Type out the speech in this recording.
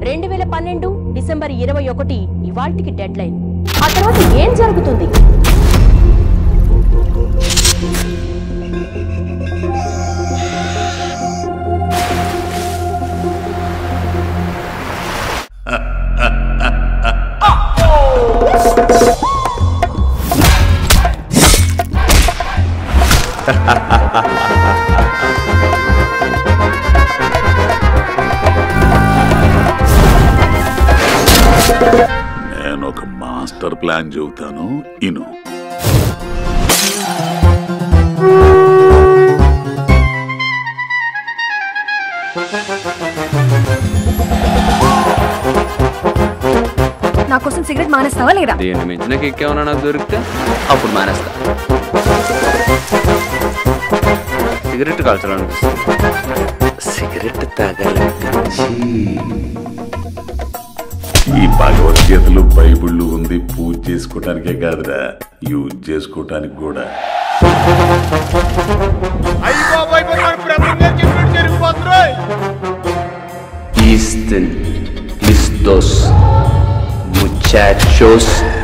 రెండు వేల పన్నెండు డిసెంబర్ ఇరవై ఒకటి ఇవాల్టికి డెడ్ లైన్ ఆ తర్వాత ఏం జరుగుతుంది నేను ఒక మాస్టర్ ప్లాన్ చెబుతాను ఇను నా కోసం సిగరెట్ మానేస్తావా లేదా దీన్ని మించిన కిక్ ఏమన్నా నాకు దొరికితే అప్పుడు మానేస్తా సిగరెట్ కాల్చాలనిపిస్తుంది సిగరెట్ తాగాలనిపించి ఈ భగవద్గీతలు బైబిళ్ళు ఉంది పూజ చేసుకోవటానికే కాదురా యూజ్ చేసుకోవటానికి కూడా Easton, listos, muchachos,